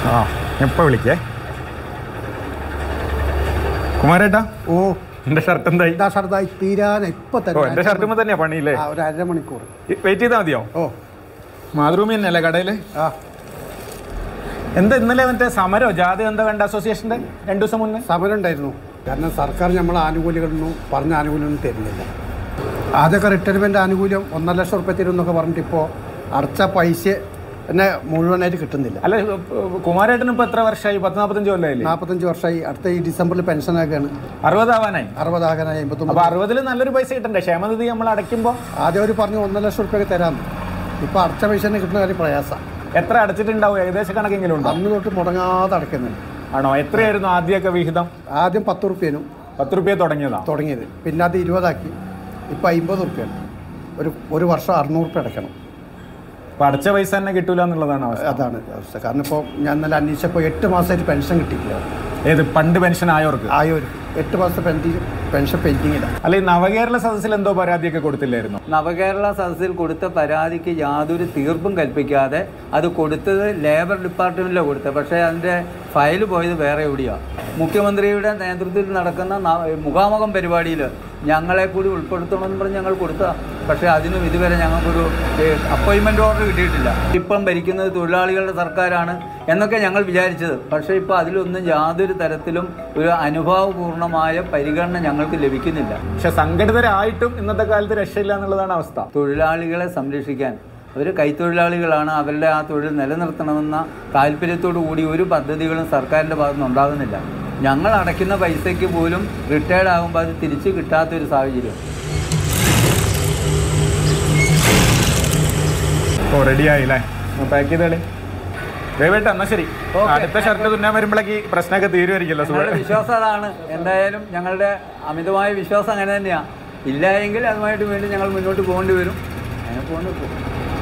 ആ എപ്പോൾ വിളിക്കേ കുമാരേട്ടാ ഓ എൻ്റെ ഷർട്ട് എന്തായി ഇതാ ഷർട്ടായി തീരാൻ ഇപ്പൊ ഓ എൻ്റെ തന്നെ ഷർട്ടുമ്പോൾ തന്നെയാ പണിയില്ലേ ആ, ഒരു അരമണിക്കൂർ വെയിറ്റ് ചെയ്താൽ മതിയോ ഓ മാതൃഭൂമി തന്നെയല്ലേ കടയിൽ ആ എന്താ ഇന്നലെ മറ്റേ സമരോ ജാതി എന്താ വേണ്ട അസോസിയേഷൻ്റെ രണ്ടു ദിവസം മുന്നേ സമരം ഉണ്ടായിരുന്നു കാരണം സർക്കാർ നമ്മളെ ആനുകൂല്യങ്ങളൊന്നും പറഞ്ഞ ആനുകൂല്യമൊന്നും തരുന്നില്ല ആദ്യമൊക്കെ റിട്ടയർമെൻറ്റ് ആനുകൂല്യം ഒന്നര ലക്ഷം റുപ്യ തരും എന്നൊക്കെ പറഞ്ഞിട്ട് ഇപ്പോൾ അടച്ച പൈസ എന്നെ മുഴുവനായിട്ട് കിട്ടുന്നില്ല അല്ല കുമാരേട്ടന് ഇപ്പൊ എത്ര വർഷമായി പത്ത് നാൽപ്പത്തഞ്ച് കൊല്ലമായില്ലേ നാൽപ്പത്തഞ്ച് വർഷമായി അടുത്ത ഈ ഡിസംബറിൽ പെൻഷനാക്കുകയാണ് അറുപതാവാനായി അറുപതാകാനായി അപ്പൊ എൺപത്തൊമ്പത് അറുപതിൽ നല്ലൊരു പൈസ കിട്ടണ്ടേ ക്ഷേമനിധി നമ്മൾ അടയ്ക്കുമ്പോൾ ആദ്യം അവർ പറഞ്ഞു ഒന്നര ലക്ഷം റുപ്യ തരാമെന്ന് ഇപ്പോൾ അടച്ച പൈസ തന്നെ കിട്ടുന്ന കാര്യം പ്രയാസമാണ് എത്ര അടച്ചിട്ടുണ്ടാവും ഏകദേശം കണക്കെങ്കിലും ഉണ്ടോ അന്ന് തൊട്ട് മുടങ്ങാതെ അടയ്ക്കുന്നുണ്ട് ആണോ എത്രയായിരുന്നു ആദ്യമൊക്കെ വിഹിതം ആദ്യം പത്ത് റുപ്യനും പത്ത് റുപ്യ തുടങ്ങിയതാ തുടങ്ങിയത് പിന്നെ അത് ഇരുപതാക്കി ഇപ്പോൾ അമ്പത് റുപ്യാണ് ഒരു ഒരു വർഷം അറുന്നൂറ് റുപ്യ അടയ്ക്കണം അപ്പൊ അടച്ച പൈസ തന്നെ കിട്ടൂല എന്നുള്ളതാണ് അവസ്ഥ അതാണ് അവസ്ഥ കാരണം ഇപ്പോൾ ഞാൻ ഇന്നലെ അന്വേഷിച്ചപ്പോൾ എട്ട് മാസമായിട്ട് പെൻഷൻ കിട്ടിയില്ല ഏത് പണ്ട് പെൻഷൻ ആയവർക്ക് ആയൊരു എട്ട് മാസത്തെ പെൻഷൻ പെൻഷൻ പെൻഡിങ്ങില്ല അല്ല ഈ നവകേരള സദസ്സിൽ എന്തോ പരാതിയൊക്കെ കൊടുത്തില്ലായിരുന്നു നവകേരള സദസ്സിൽ കൊടുത്ത പരാതിക്ക് യാതൊരു തീർപ്പും കൽപ്പിക്കാതെ അത് കൊടുത്തത് ലേബർ ഡിപ്പാർട്ട്മെൻറ്റിലാണ് കൊടുത്തത് പക്ഷേ അതിൻ്റെ ഫയൽ പോയത് വേറെ എവിടെയാണ് മുഖ്യമന്ത്രിയുടെ നേതൃത്വത്തിൽ നടക്കുന്ന ന- മുഖാമുഖം പരിപാടിയിൽ ഞങ്ങളെ കൂടി ഉൾപ്പെടുത്തണമെന്ന് പറഞ്ഞ് ഞങ്ങൾ കൊടുത്ത പക്ഷേ അതിനും ഇതുവരെ ഞങ്ങൾക്കൊരു അപ്പോയിൻമെൻ്റ് ഓർഡർ കിട്ടിയിട്ടില്ല ഇപ്പം ഭരിക്കുന്നത് തൊഴിലാളികളുടെ സർക്കാരാണ് എന്നൊക്കെ ഞങ്ങൾ വിചാരിച്ചത് പക്ഷേ ഇപ്പോൾ അതിലൊന്നും യാതൊരു തരത്തിലും ഒരു അനുഭാവപൂർണമായ പരിഗണന ഞങ്ങൾക്ക് ലഭിക്കുന്നില്ല പക്ഷെ സംഘടിതരായിട്ടും ഇന്നത്തെ കാലത്ത് രക്ഷയില്ല എന്നുള്ളതാണ് അവസ്ഥ തൊഴിലാളികളെ സംരക്ഷിക്കാൻ അവർ കൈത്തൊഴിലാളികളാണ് അവരുടെ ആ തൊഴിൽ നിലനിർത്തണമെന്ന താല്പര്യത്തോടു കൂടി ഒരു പദ്ധതികളും സർക്കാരിൻ്റെ ഭാഗത്തുനിന്ന് ഉണ്ടാകുന്നില്ല ഞങ്ങൾ അടയ്ക്കുന്ന പൈസയ്ക്ക് പോലും റിട്ടയർഡ് ആകുമ്പോൾ അത് തിരിച്ച് കിട്ടാത്തൊരു സാഹചര്യം ഓ റെഡി ആയില്ലേ പാക്ക് ചെയ്തേളി ദയവായിട്ട് എന്നാ ശരി അടുത്ത ഷർട്ട് തുന്നാൻ വരുമ്പോഴേക്ക് ഈ പ്രശ്നമൊക്കെ തീരുമായിരിക്കുമല്ലോ ഞങ്ങളുടെ സുഖം വിശ്വാസം അതാണ് എന്തായാലും ഞങ്ങളുടെ അമിതമായ വിശ്വാസം അങ്ങനെ തന്നെയാണ് ഇല്ല എങ്കിൽ അതുമായിട്ട് വീണ്ടും ഞങ്ങൾ മുന്നോട്ട് പോകേണ്ടി വരും അങ്ങനെ പോകുന്നു